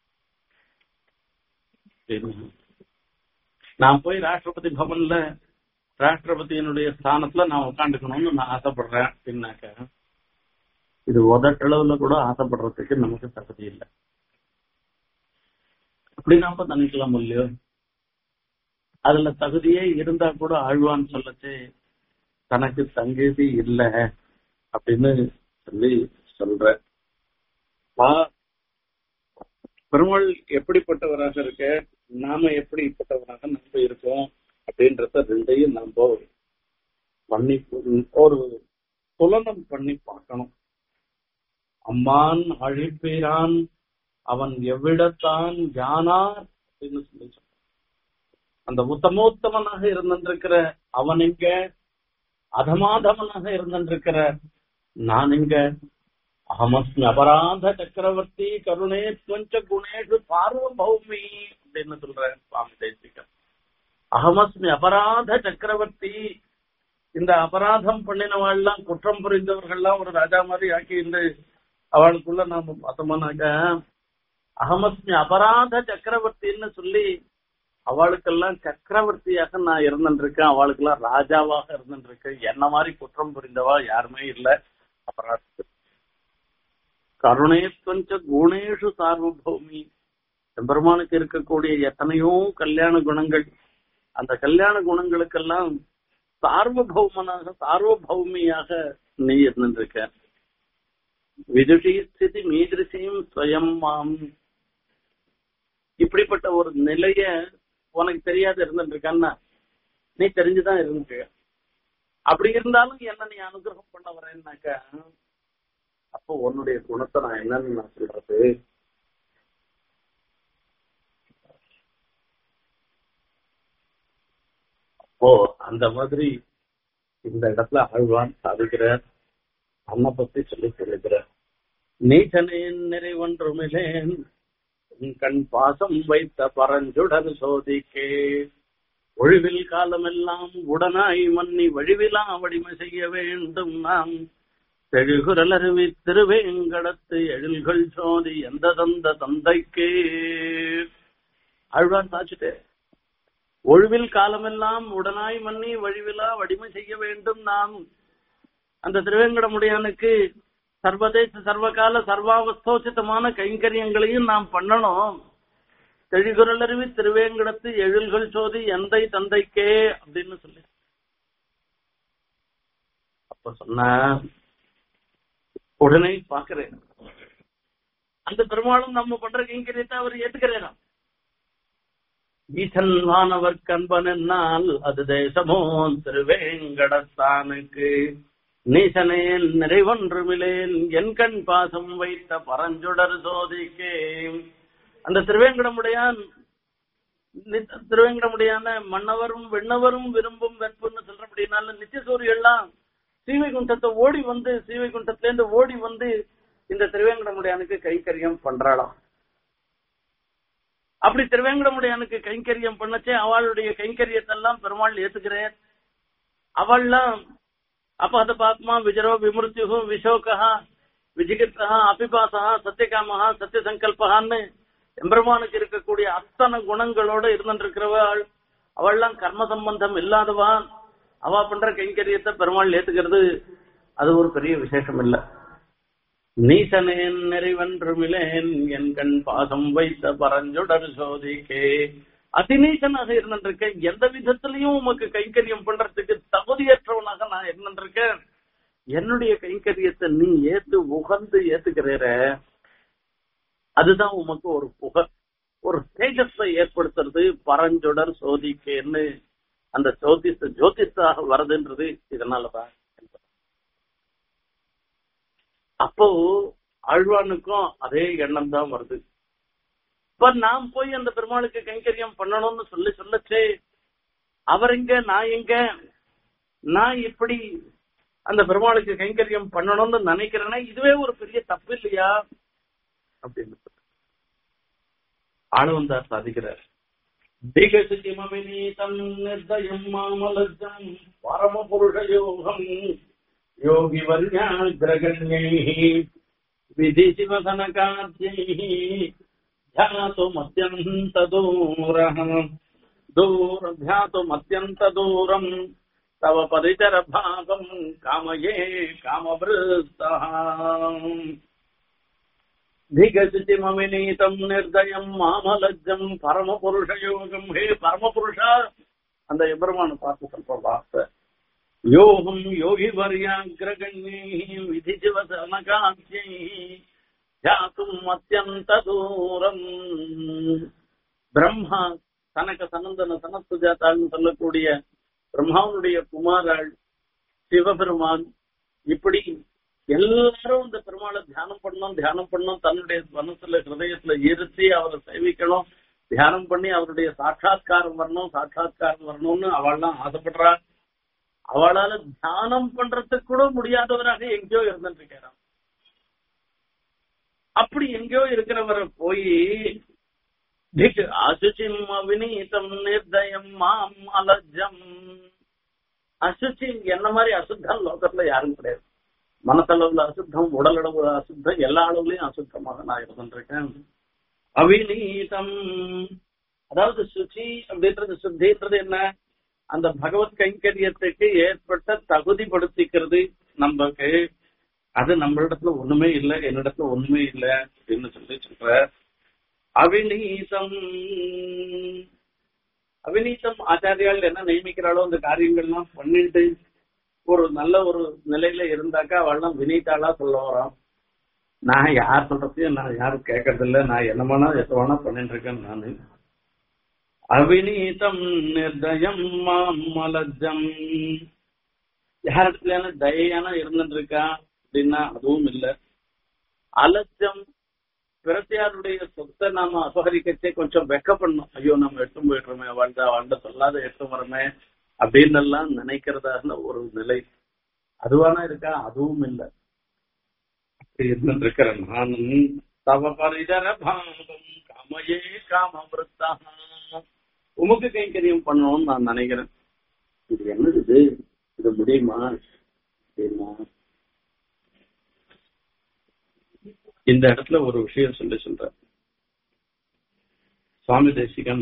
நான் போய் ராஷ்டிரபதி பவன்ல ராஷ்டிரபதியினுடைய ஸ்தானத்துல நான் உட்காந்துக்கணும்னு நான் ஆசைப்படுறேன் அப்படின்னாக்க இது உதட்டளவுல கூட ஆசைப்படுறதுக்கு நமக்கு தகுதி இல்லை அப்படி நாம நினைக்கலாம் இல்லையோ அதுல தகுதியே இருந்தா கூட ஆழ்வான்னு சொல்லச்சு தனக்கு தங்குதி இல்லை அப்படின்னு சொல்லி சொல்ற பா- பெருமாள் எப்படிப்பட்டவராக இருக்க நாம எப்படிப்பட்டவராக நம்ம இருக்கோம் அப்படின்றத ரெண்டையும் நம்ம பண்ணி ஒரு துலனம் பண்ணி பார்க்கணும் அம்மான் அழிப்பீரான் அவன் எவ்விடத்தான் யானார் அப்படின்னு சொல்லி சொல்றான். அந்த உத்தமோத்தமனாக இருந்திருக்கிற அவன் எங்க அதமாதமனாக இருந்திருக்கிற நான் எங்க அகமஸ்மி அபராத சக்கரவர்த்தி கருணே துவஞ்ச குணேஷு சார்வபௌமி அப்படின்னு சொல்றேன் சுவாமி தேசிகன் அகமஸ்மி அபராத சக்கரவர்த்தி இந்த அபராதம் பண்ணினவாள்லாம் குற்றம் புரிந்தவர்கள்லாம் ஒரு ராஜா மாதிரி ஆக்கி இந்த அவளுக்குள்ள நாம பார்த்தோம்னாக்க அகமஸ்மி அபராத சக்கரவர்த்தின்னு சொல்லி அவளுக்கெல்லாம் சக்கரவர்த்தியாக நான் இருந்துருக்கேன் அவளுக்கெல்லாம் ராஜாவாக இருந்துருக்கேன் என்ன மாதிரி குற்றம் புரிந்தவா யாருமே இல்ல அபராத கருணேத்வஞ்ச குணேஷு சார்வபௌமி எம்பெருமானுக்கு இருக்கக்கூடிய எத்தனையோ கல்யாண குணங்கள் அந்த கல்யாண குணங்களுக்கெல்லாம் சார்வபௌமனாக சார்வபௌமியாக நீ இருந்திருக்க விதுஷி ஸ்திதி மீதிருஷியும் ஸ்வயம் மாம் இப்படிப்பட்ட ஒரு நிலைய உனக்கு தெரியாத இருந்துருக்கான்னா நீ தெரிஞ்சுதான் இருந்துக்க அப்படி இருந்தாலும் என்ன நீ அனுகிரகம் பண்ண வரேன்னாக்க அப்போ உன்னுடைய குணத்தை நான் என்னன்னு நான் சொல்றது அப்போ அந்த மாதிரி இந்த இடத்துல ஆழ்வான் சாதிக்கிறார் அண்ணை பத்தி சொல்லி சொல்லுகிறார் நீச்சனேன் நிறைவொன்றுமிலேன் உன் கண் பாசம் வைத்த பரஞ்சுடர் சோதிக்கே ஒழிவில் காலமெல்லாம் உடனாய் மன்னி வழிவிலா வடிமை செய்ய வேண்டும் நாம் தெழுகுரல் அருவி திருவேங்கடத்து எழில்கள் சோதி எந்த தந்த தந்தைக்கே ஆழ்வான் சாச்சுட்டே ஒழிவில் காலமெல்லாம் உடனாய் மன்னி வழிவிலா வடிமை செய்ய வேண்டும் நாம் அந்த திருவேங்கடமுடையானுக்கு சர்வதேச சர்வகால சர்வாவஸ்தோசிதமான கைங்கரியங்களையும் நாம் பண்ணணும் தெழிகுரலருவி திருவேங்கடத்து எழில்கள் சோதி எந்தை தந்தைக்கே அப்படின்னு சொல்லி அப்ப சொன்ன உடனே பாக்குறேன் அந்த பெருமாளும் நம்ம பண்ற கைங்கரியத்தை அவர் ஏத்துக்கிறேன் ஈசன் வானவர் கண்பன் என்னால் அது தேசமோ திருவேங்கடத்தானுக்கு நீசனே நிறைவொன்றுமிலேன் என் கண் பாசம் வைத்த பரஞ்சுடர் சோதிக்கே அந்த திருவேங்கடமுடையான் நி- திருவேங்கடமுடையான மன்னவரும் விண்ணவரும் விரும்பும் வெற்புன்னு சொல்றபடினால நித்தியசூரியெல்லாம் சீவைகுண்டத்தை ஓடி வந்து சீவைகுண்டத்துல இருந்து ஓடி வந்து இந்த திருவேங்கடமுடையானுக்கு கைக்கரியம் பண்றாளாம் அப்படி திருவேங்கடமுடையானுக்கு கைங்கரியம் பண்ணச்சே அவளுடைய கைங்கரியத்தை எல்லாம் பெருமாள் ஏத்துக்கிறேன் அவள்லாம் அப்பத பாத்மா விஜரோ விமிருத்யு விசோகா விஜிகிருத்தா அபிபாசா சத்தியகாமஹா சத்திய சங்கல்பகான்னு எம்பெருமானுக்கு இருக்கக்கூடிய அத்தனை குணங்களோட இருந்துருக்கிறவள் அவள்லாம் கர்ம சம்பந்தம் இல்லாதவா அவ பண்ற கைங்கரியத்தை பெருமாள் ஏத்துக்கிறது அது ஒரு பெரிய விசேஷம் இல்ல நீசனேன் நிறைவன்றுமிலேன் என் கண் பாசம் வைத்த பரஞ்சுடர் சோதிக்கே அதிநீசனாக இருந்திருக்கேன் எந்த விதத்திலையும் உமக்கு கைங்கரியம் பண்றதுக்கு தகுதியற்றவனாக நான் இருந்திருக்கேன் என்னுடைய கைங்கரியத்தை நீ ஏத்து உகந்து ஏத்துக்கிறேற அதுதான் உமக்கு ஒரு புகழ் ஒரு தேஜஸை ஏற்படுத்துறது பரஞ்சுடர் சோதிக்கேன்னு அந்த ஜோதிஷ ஜோதிஷாக வருதுன்றது இதனாலதான் அப்போ ஆழ்வானுக்கும் அதே எண்ணம் தான் வருது இப்ப நாம் போய் அந்த பெருமாளுக்கு கைங்கரியம் பண்ணணும்னு சொல்லி சொல்லச்சே அவர் எங்க நான் எங்க நான் இப்படி அந்த பெருமாளுக்கு கைங்கரியம் பண்ணணும்னு நினைக்கிறேன்னா இதுவே ஒரு பெரிய தப்பு இல்லையா அப்படின்னு ஆளவந்தார் சாதிக்கிறார் திகசிமவிநீதம் நிர்தயம் மாமலஜம் பரமபுருஷயோகம் யோகி வர்யாகிரகண்யை விதி சிவசனகாத்யை ध्यातुमत्यन्तदूरः दूर ध्यातुमत्यन्तदूरम् तव परिचरभागम् कामये कामवृत्तः धिगसितिमविनीतम् निर्दयम् மாமலஜம் பரமபுருஷயோகம் ஹே பரமபுருஷா அந்த எபெருமான பார்த்து சொல்ற வார்த்தை யோகம் யோகி வரியாகிரகண்யை விதிஜிவசனகாட்சியை ஜாத்தும் அத்தியந்த தூரம் பிரம்மா தனக்கு சனந்தன சனத்து ஜாத்தான்னு சொல்லக்கூடிய பிரம்மாவுடைய குமாராள் சிவபெருமான் இப்படி எல்லாரும் இந்த பெருமாளை தியானம் பண்ணணும் தியானம் பண்ணணும் தன்னுடைய மனசுல ஹிருதயத்துல இருத்தி அவரை சேவிக்கணும் தியானம் பண்ணி அவருடைய சாட்சா்காரம் வரணும் சாட்சா்காரம் வரணும்னு அவள்லாம் ஆசைப்படுறா அவளால தியானம் பண்றதுக்கு கூட முடியாதவராக எங்கேயோ இருந்துட்டு இருக்கிறான் அப்படி எங்கேயோ இருக்கிறவரை போய் திக் அசுச்சிம் அவிநீதம் நிர்தயம் மாம் அலஜம் அசுச்சி என்ன மாதிரி அசுத்தம் லோகத்துல யாரும் கிடையாது மனத்தளவுல அசுத்தம் உடலளவு அசுத்தம் எல்லா அளவுலயும் அசுத்தமாக நான் இருந்துருக்கேன் அவிநீதம் அதாவது சுச்சி அப்படின்றது சுத்தின்றது என்ன அந்த பகவத் கைங்கரியத்துக்கு ஏற்பட்ட தகுதிப்படுத்திக்கிறது நமக்கு அது நம்மளிடத்துல ஒண்ணுமே இல்லை என்னிடத்துல ஒண்ணுமே இல்லை அப்படின்னு சொல்லி சொல்ற அவிநீதம் அவிநீதம் ஆச்சாரியால் என்ன நியமிக்கிறாளோ அந்த காரியங்கள்லாம் பண்ணிட்டு ஒரு நல்ல ஒரு நிலையில இருந்தாக்கா அவள்லாம் வினீதாளா சொல்ல வரான் நான் யார் சொல்றதையும் நான் யாரும் கேட்கறது இல்ல நான் என்ன வேணா எத்த வேணா பண்ணிட்டு இருக்கேன் நானு அவிநீதம் நிர்தயம் மாமலஜம் யாரிடத்துல தயான இருந்துட்டு இருக்கா அப்படின்னா அதுவும் இல்ல அலட்சம் பிரத்தியாருடைய சொத்தை நாம அபகரிக்கச்சே கொஞ்சம் வெக்கப்படணும் ஐயோ நம்ம எட்டும் போயிடுறோமே வாழ்ந்தா வாழ்ந்த சொல்லாத எட்டும் வரமே அப்படின்னு எல்லாம் நினைக்கிறதாக ஒரு நிலை அதுவானா இருக்கா அதுவும் இல்லை அப்படி இருந்துட்டு இருக்கிற நானும் தவ பரிதர பாகம் காமையே காமவிருத்தா உமக்கு கைங்கரியம் பண்ணணும்னு நான் நினைக்கிறேன் இது என்னது இது இது முடியுமா அப்படின்னா இந்த இடத்துல ஒரு விஷயம் சொல்லி சொல்ற சுவாமி தேசிகன்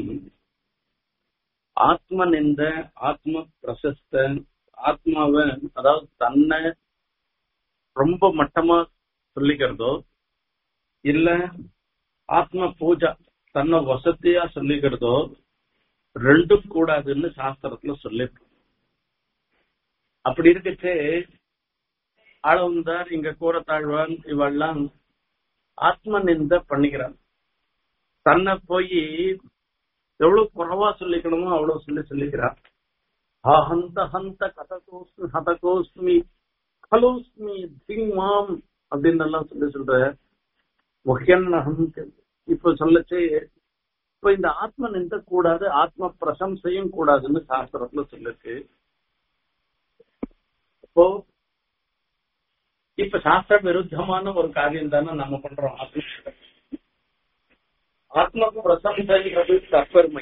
ஆத்ம நிந்த ஆத்ம பிரசஸ்த ஆத்மாவை அதாவது தன்னை ரொம்ப மட்டமா சொல்லிக்கிறதோ இல்ல ஆத்ம பூஜா தன்னை வசதியா சொல்லிக்கிறதோ ரெண்டும் கூடாதுன்னு சாஸ்திரத்துல சொல்லிருக்கு அப்படி இருக்கச்சே ஆளவந்தார் இங்க கூறத்தாழ்வான் இவெல்லாம் ஆத்ம நிந்த பண்ணிக்கிறான் தன்னை போய் எவ்வளவு குறவா சொல்லிக்கணுமோ அவ்வளவு சொல்லி சொல்லிக்கிறான் ஹந்த ஹந்த கதகோஸ்மி ஹதகோஸ்மி கலோஸ்மி திங்மாம் அப்படின்னு எல்லாம் சொல்லி சொல்ற முக்கியம் இப்ப சொல்லச்சு இப்ப இந்த ஆத்ம நிந்த கூடாது ஆத்ம பிரசம்சையும் கூடாதுன்னு சாஸ்திரத்துல சொல்லிருக்கு இப்போ இப்ப சாஸ்திர விருத்தமான ஒரு காரியம் தானே நம்ம பண்றோம் ஆத்ம ஆத்ம பிரசம்சைங்கிறது தற்பெருமை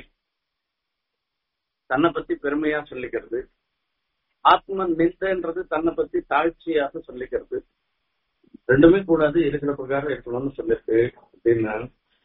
தன்னை பத்தி பெருமையா சொல்லிக்கிறது ஆத்ம நிந்தன்றது தன்னை பத்தி தாழ்ச்சியாக சொல்லிக்கிறது ரெண்டுமே கூடாது இருக்கிற பிரகாரம் இருக்கணும்னு சொல்லிருக்கு அப்படின்னா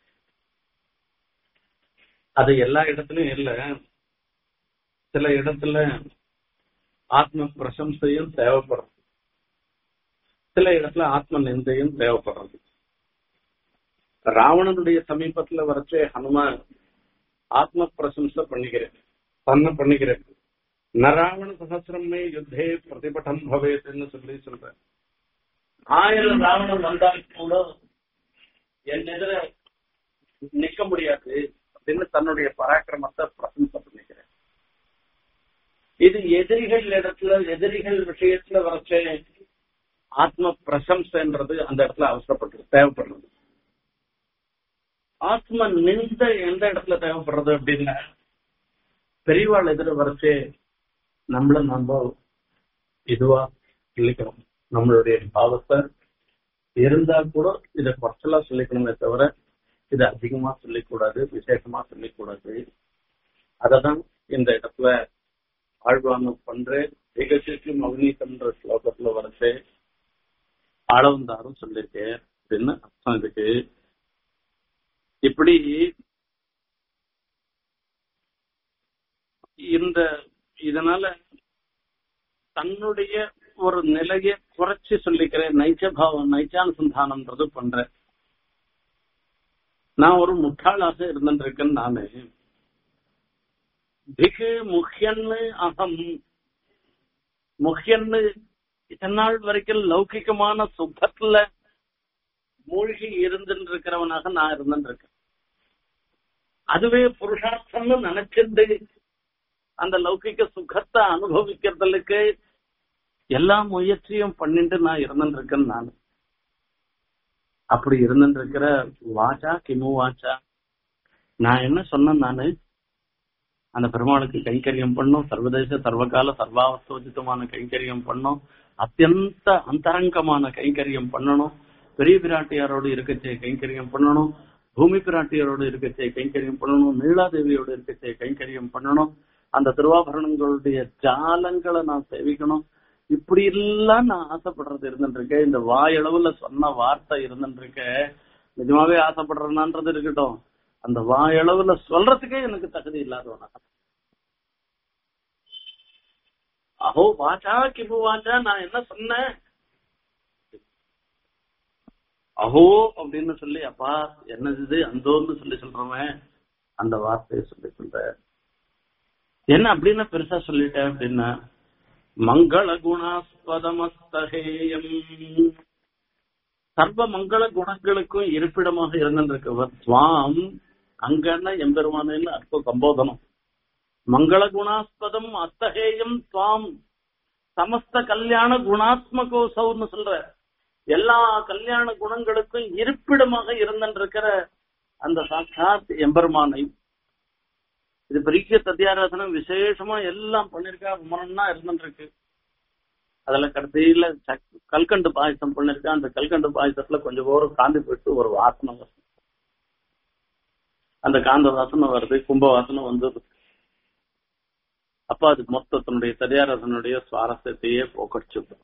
அது எல்லா இடத்துலயும் இல்ல சில இடத்துல ஆத்ம பிரசம்சையும் தேவைப்படுறது சில இடத்துல ஆத்ம நிந்தையும் தேவைப்படுறது ராவணனுடைய சமீபத்துல வரைச்சே ஹனுமான் ஆத்ம பிரசம்சை பண்ணிக்கிறேன் தன்னை பண்ணிக்கிறேன் நராவண சகசிரமே யுத்தே பிரதிபட்டம் பவேத்னு சொல்லி சொல்ற ஆயிரம் ராவணன் வந்தால் கூட என் எதிர நிக்க முடியாது அப்படின்னு தன்னுடைய பராக்கிரமத்தை பிரசம்சை பண்ணிக்கிறேன் இது எதிரிகள் இடத்துல எதிரிகள் விஷயத்துல வரைச்சே ஆத்ம பிரசம்சன்றது அந்த இடத்துல அவசரப்பட்டு தேவைப்படுறது ஆத்ம நிந்த எந்த இடத்துல தேவைப்படுறது அப்படின்னா பெரியவாள் எதிர வரைச்சே நம்மள நம்ம இதுவா சொல்லிக்கிறோம் நம்மளுடைய பாவத்தை இருந்தா கூட இதை குறைச்சலா சொல்லிக்கணுமே தவிர இதை அதிகமா சொல்லிக்கூடாது விசேஷமா சொல்லிக்கூடாது அததான் இந்த இடத்துல ஆழ்வாங்க பண்ற திகசிக்கும் அவிநீதம்ன்ற ஸ்லோகத்துல வரச்சே ஆளவந்தாரும் சொல்லியிருக்கேன் அப்படின்னு அர்த்தம் இதுக்கு இப்படி இந்த இதனால தன்னுடைய ஒரு நிலையை குறைச்சு சொல்லிக்கிறேன் நைச்ச பாவம் நைச்சானுசந்தானம்ன்றது பண்றேன் நான் ஒரு முட்டாளாக இருந்துருக்கேன் நானு திகு முக்கியன்னு அகம் முக்கியன்னு இதனால் வரைக்கும் லௌகிகமான சுகத்துல மூழ்கி இருந்துட்டு இருக்கிறவனாக நான் இருந்துட்டு இருக்கேன் அதுவே புருஷார்த்தம்னு நினைச்சிருந்து அந்த லௌகிக சுகத்தை அனுபவிக்கிறதுக்கு எல்லா முயற்சியும் பண்ணிட்டு நான் இருந்துட்டு இருக்கேன் நான் அப்படி இருந்துட்டு இருக்கிற வாச்சா கிமு வாச்சா நான் என்ன சொன்னேன் நானு அந்த பெருமாளுக்கு கைங்கரியம் பண்ணும் சர்வதேச சர்வகால சர்வாவஸ்தோஜிதமான கைங்கரியம் பண்ணும் அத்தியந்த அந்தரங்கமான கைங்கரியம் பண்ணணும் பெரிய பிராட்டியாரோடு இருக்கச்சே கைங்கரியம் பண்ணணும் பூமி பிராட்டியாரோடு இருக்கச்சே கைங்கரியம் பண்ணணும் நீலாதேவியோடு இருக்கச்சே கைங்கரியம் பண்ணணும் அந்த திருவாபரணங்களுடைய ஜாலங்களை நான் சேவிக்கணும் இப்படி எல்லாம் நான் ஆசைப்படுறது இருந்துட்டு இருக்கேன் இந்த வாயளவுல சொன்ன வார்த்தை இருந்துட்டு இருக்க நிஜமாவே ஆசைப்படுறேனான்றது இருக்கட்டும் அந்த வாயளவுல சொல்றதுக்கே எனக்கு தகுதி இல்லாதவனா அஹோ வாச்சா கிபு வாச்சா நான் என்ன சொன்னேன் அஹோ அப்படின்னு சொல்லி அப்பா என்னது இது அந்தோன்னு சொல்லி சொல்றவன் அந்த வார்த்தையை சொல்லி சொல்ற என்ன அப்படின்னு பெருசா சொல்லிட்டேன் அப்படின்னா மங்கள குணாஸ்பதமஸ்தகேயம் சர்வ மங்கள குணங்களுக்கும் இருப்பிடமாக இருந்திருக்கவர் சுவாம் அங்கன எம்பெருமானு அற்ப சம்போதனம் மங்கள குணாஸ்பதம் அஸ்தகேயம் சுவாம் சமஸ்த கல்யாண குணாத்மகோசவ்னு சொல்ற எல்லா கல்யாண குணங்களுக்கும் இருப்பிடமாக இருந்திருக்கிற அந்த சாட்சாத் எம்பெருமானை இது பெரிய சத்தியாராதனம் விசேஷமா எல்லாம் பண்ணிருக்கா மனம்னா இருந்துருக்கு அதுல கடைசியில சக்- கல்கண்டு பாயசம் பண்ணிருக்கா அந்த கல்கண்டு பாயசத்துல கொஞ்சம் ஒரு காந்தி போயிட்டு ஒரு வாசனை வரும் அந்த காந்த வாசனை வருது கும்ப வாசனை வந்தது அப்ப அது மொத்தத்தினுடைய சதியாரசனுடைய சுவாரஸ்யத்தையே போக்கடிச்சு விடும்.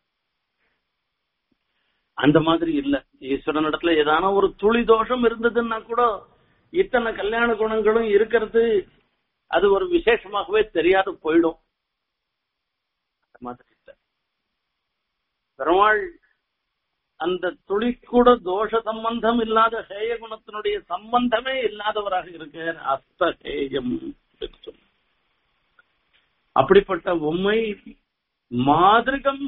அந்த மாதிரி இல்ல ஈஸ்வரன் இடத்துல ஏதான ஒரு துளி தோஷம் இருந்ததுன்னா கூட இத்தனை கல்யாண குணங்களும் இருக்கிறது அது ஒரு விசேஷமாகவே தெரியாது போயிடும் அந்த மாதிரி இல்ல பெருமாள் அந்த துளி கூட தோஷ சம்பந்தம் இல்லாத ஹேய குணத்தினுடைய சம்பந்தமே இல்லாதவராக இருக்கார் அஸ்தஹேயம் என்று சொல்லு. அப்படிப்பட்ட உண்மை மாதிரிகம்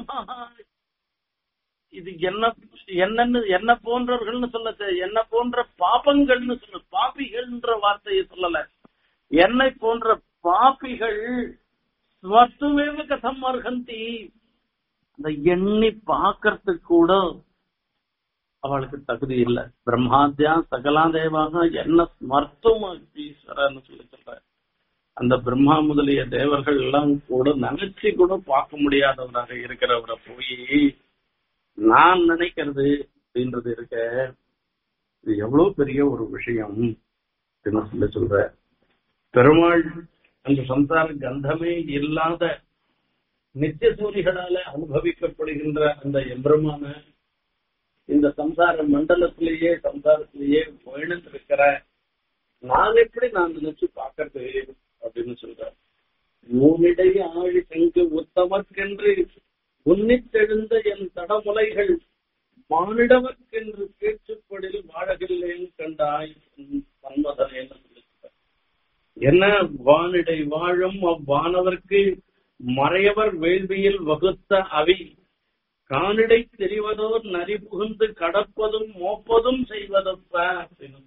இது என்ன என்னன்னு என்ன போன்றவர்கள்னு சொல்ல தே- என்ன போன்ற பாபங்கள்னு சொல்ல பாப்பிகள்ன்ற வார்த்தையை சொல்லல என்னை போன்ற பாப்பிகள் ஸ்வத்துவேவ கதம் அர்ஹந்தி அந்த எண்ணி பார்க்கறதுக்கு கூட அவளுக்கு தகுதி இல்ல பிரம்மாத்யா சகலா தேவாக என்ன ஸ்மர்த்தும் ஈஸ்வரன்னு சொல்லி சொல்ற அந்த பிரம்மா முதலிய தேவர்கள் எல்லாம் கூட நினைச்சு கூட பார்க்க முடியாதவராக இருக்கிறவரை போய் நான் நினைக்கிறது அப்படின்றது இருக்க இது எவ்வளவு பெரிய ஒரு விஷயம் அப்படின்னு சொல்லி சொல்ற பெருமாள் அந்த சம்சார கந்தமே இல்லாத நித்திய சூரிகளால அனுபவிக்கப்படுகின்ற அந்த எம்பெருமான இந்த சம்சார மண்டலத்திலேயே சம்சாரத்திலேயே வாழ்ந்திருக்கிற நான் எப்படி நான் நினைச்சு பார்க்கறது அப்படின்னு சொல்ற மூனிடை ஆழி செங்கு உத்தமர்க்கென்று உன்னித்தெழுந்த என் தடமுலைகள் மானிடவர்க்கென்று பேச்சுப்படில் வாழகில்லேன் கண்டாய் சன்மதனேன்னு சொல்லியிருக்கிறார். என்ன வானிடை வாழும் அவ்வானவர்க்கு மறையவர் வேள்வியில் வகுத்த அவி கானிடை தெரிவதோர் நரி புகுந்து கடப்பதும் மோப்பதும் செய்வதப்ப அப்படின்னு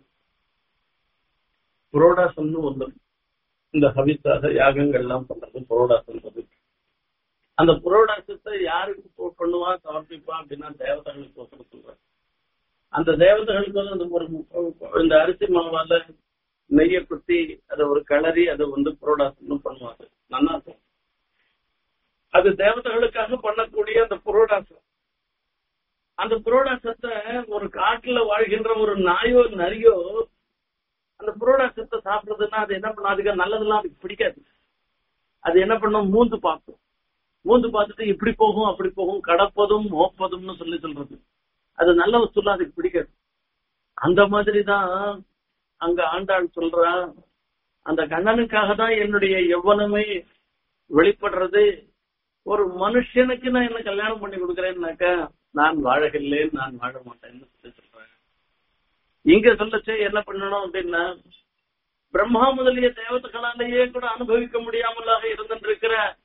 புரோடாசம்னு ஒன்று இந்த ஹவித்தாக யாகங்கள் எல்லாம் பண்றது புரோடாசம் பத்தி அந்த புரோடாசத்தை யாருக்கு போ- பண்ணுவா சமர்ப்பிப்பா அப்படின்னா தேவதைகளுக்கு ஒருத்தர் சொல்றாரு அந்த தேவதைகளுக்கு வந்து அந்த ஒரு மு- இந்த அரிசி மாவால நெய்ய குத்தி அதை ஒரு கிளறி அதை வந்து புரோடாசம்னு பண்ணுவாங்க நல்லா இருக்கும் அது தேவதைகளுக்காக பண்ணக்கூடிய அந்த புரோடாசம் அந்த புரோடாசத்தை ஒரு காட்டுல வாழ்கின்ற ஒரு நாயோ நரியோ அந்த புரோடாசத்தை சாப்பிடுறதுன்னா அது என்ன பண்ணும் அதுக்கு நல்லதெல்லாம் அதுக்கு பிடிக்காது அது என்ன பண்ணும் மூந்து பார்க்கும் மூந்து பார்த்துட்டு இப்படி போகும் அப்படி போகும் கடப்பதும் மோப்பதும்னு சொல்லி சொல்றது அது நல்ல வசூல அதுக்கு பிடிக்காது அந்த மாதிரி தான் அங்க ஆண்டாள் சொல்றா அந்த கண்ணனுக்காக தான் என்னுடைய எவ்வளவுமே வெளிப்படுறது ஒரு மனுஷனுக்கு நான் என்ன கல்யாணம் பண்ணி கொடுக்கறேன்னாக்கா நான் வாழகில்லேன் நான் வாழ மாட்டேன்னு சொல்லி சொல்றேன் இங்க சொல்லச்சே என்ன பண்ணணும் அப்படின்னா பிரம்மா முதலிய தேவதைகளாலேயே கூட அனுபவிக்க முடியாமலாக இருந்திருக்கிற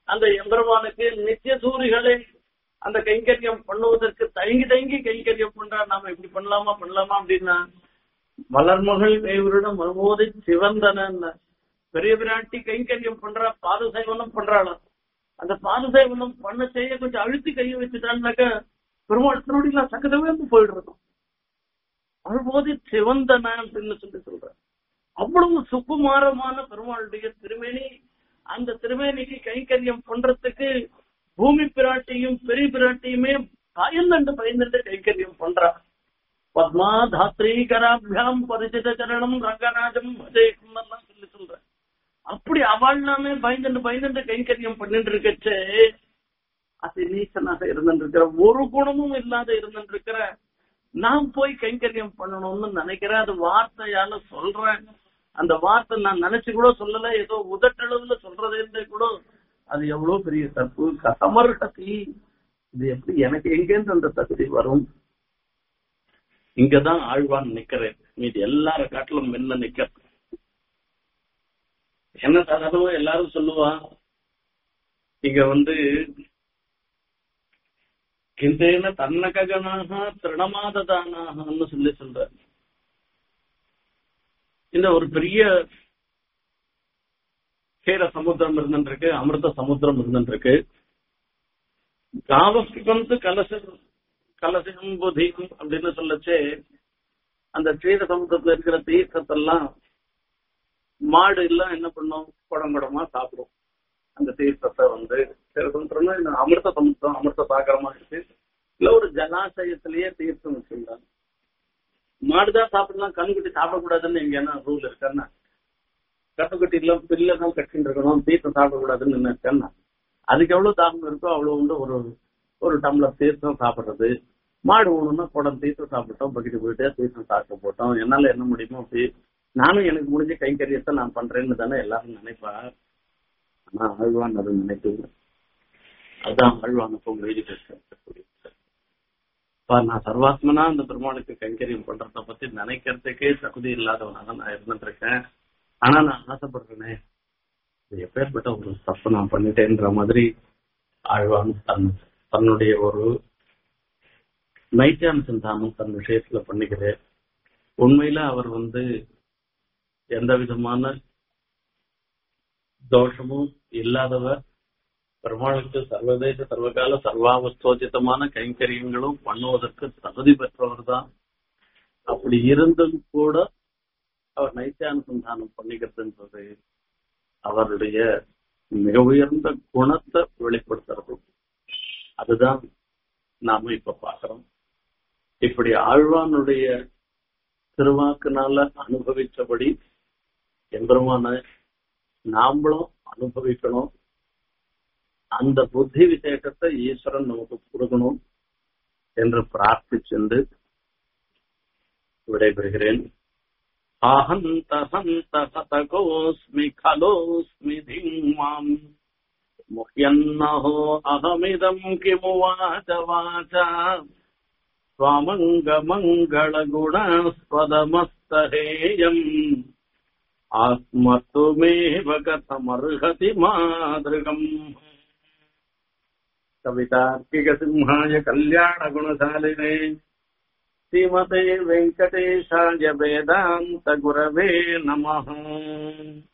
அந்த எம்பெருமானுக்கு நித்திய சூரிகளே அந்த கைங்கரியம் பண்ணுவதற்கு தயங்கி தயங்கி கைங்கரியம் பண்றா நாம இப்படி பண்ணலாமா பண்ணலாமா அப்படின்னா மலர்மகள் கைவரிடம் மறுபோதை சிவந்தன பெரிய பிராட்டி கைங்கரியம் பண்றா பாதுசேவனம் பண்றாளாம் அந்த பாதுசேவனம் பண்ண செய்ய கொஞ்சம் அழுத்தி கையை வச்சுட்டான்னாக்க பெருமாள் திருவடிலாம் சக்கரவே போயிடுறோம் மறுபோதை சிவந்தன அப்படின்னு சொல்லி சொல்ற அவ்வளவு சுக்குமாரமான பெருமாளுடைய திருமேனி அந்த திருமேனிக்கு கைங்கரியம் பண்றதுக்கு பூமி பிராட்டியும் பெரிய பிராட்டியுமே பயந்துண்டு பயந்துண்டு கைங்கரியம் பண்றா பத்மா தாத்ரி கராபியாம் பரிசித சரணம் ரங்கராஜம் எல்லாம் சொல்லி சொல்ற அப்படி அவள்லாமே பயந்துண்டு பயந்துண்டு கைங்கரியம் பண்ணிட்டு இருக்கச்சே அது நீச்சனாக இருந்துட்டு இருக்கிற ஒரு குணமும் இல்லாத இருந்துட்டு இருக்கிற நான் போய் கைங்கரியம் பண்ணணும்னு நினைக்கிறேன் அது வார்த்தையால சொல்றேன் அந்த வார்த்தை நான் நினைச்சு கூட சொல்லல ஏதோ உதட்டளவுல சொல்றதே கூட அது எவ்வளவு பெரிய தப்பு கசமர்கதி இது எப்படி எனக்கு எங்கேருந்து அந்த தகுதி வரும் இங்கதான் ஆழ்வான் நிக்கிறேன் மீது எல்லார காட்டிலும் முன்ன நிக்க என்ன சாதாரணமா எல்லாரும் சொல்லுவா இங்க வந்து கிந்தேன தன்னககனாக திருணமாததானாகன்னு சொல்லி சொல்ற இந்த ஒரு பெரிய கீர சமுத்திரம் இருந்துருக்கு அமிர்த சமுத்திரம் இருந்துருக்கு காவப்பிபந்து கலச கலசம் புதியும் அப்படின்னு சொல்லச்சே அந்த கீர சமுத்திரத்துல இருக்கிற தீர்த்தத்தெல்லாம் மாடு எல்லாம் என்ன பண்ணும் குடம் குடமா சாப்பிடும் அந்த தீர்த்தத்தை வந்து சமுத்திரம்னா இந்த அமிர்த சமுத்திரம் அமிர்த சாகரமா இருக்கு இல்ல ஒரு ஜலாசயத்திலேயே தீர்த்தம் வச்சிருந்தாங்க மாடுதான் சாப்பிடலாம் கண்குட்டி சாப்பிடக்கூடாதுன்னு இங்க என்ன ரூல் இருக்கான்னா கட்டுக்கட்டி எல்லாம் பில்ல தான் கட்டின்னு இருக்கணும் தீர்த்தம் சாப்பிடக்கூடாதுன்னு என்ன இருக்கேன்னா அதுக்கு எவ்வளவு தாகம் இருக்கோ அவ்வளவு உண்டு ஒரு ஒரு டம்ளர் தீர்த்தம் சாப்பிடுறது மாடு ஊணுன்னா குடம் தீர்த்தம் சாப்பிட்டோம் பக்கெட்டு போயிட்டு தீர்த்தம் சாப்பிட்டு போட்டோம் என்னால என்ன முடியுமோ அப்படி நானும் எனக்கு முடிஞ்ச கைங்கரியத்தை நான் பண்றேன்னு தானே எல்லாரும் நினைப்பா ஆனா ஆழ்வான் அது நினைக்கல அதுதான் ஆழ்வான் உங்க எழுதி பேசக்கூடிய நான் சர்வாத்மனா அந்த பெருமாளுக்கு கைங்கரியம் பண்றத பத்தி நினைக்கிறதுக்கே தகுதி இல்லாதவனா தான் நான் இருந்துட்டு இருக்கேன் ஆனா நான் ஆசைப்படுறேனே இது எப்பேற்பட்ட ஒரு தப்பு நான் பண்ணிட்டேன்ற மாதிரி ஆழ்வான் தன் தன்னுடைய ஒரு நைத்தியானுசந்தானம் தன் விஷயத்துல பண்ணிக்கிறேன் உண்மையில அவர் வந்து எந்த விதமான தோஷமும் இல்லாதவர் பெருமாளுக்கு சர்வதேச சர்வகால சர்வாவஸ்தோஜிதமான கைங்கரியங்களும் பண்ணுவதற்கு தகுதி பெற்றவர் தான் அப்படி இருந்தும் கூட அவர் நைத்தியானுசந்தானம் பண்ணிக்கிறதுன்றது அவருடைய மிக உயர்ந்த குணத்தை வெளிப்படுத்துறது அதுதான் நாம இப்ப பாக்குறோம் இப்படி ஆழ்வானுடைய திருவாக்குனால அனுபவிச்சபடி எம்பெருமான நாமளும் அனுபவிக்கணும் அந்த புத்தி விசேஷத்தை ஈஸ்வரன் நமக்கு கொடுக்கணும் என்று பிரார்த்திச்சென்று விடைபெறுகிறேன் அஹந்த ஹந்த ஹதகோஸ்மி खलोऽस्मि धिङ्माम् मुह्यन्नहो अहमिदम् किमुवाच वाचा त्वामङ्गमङ्गलगुणास्पदमस्तहेयम् आत्मत्वमेव कथमर्हति मादृगम् कवितार्किकसिंहाय कल्याणगुणशालिने श्रीमते वेङ्कटेशाय वेदान्तगुरवे नमः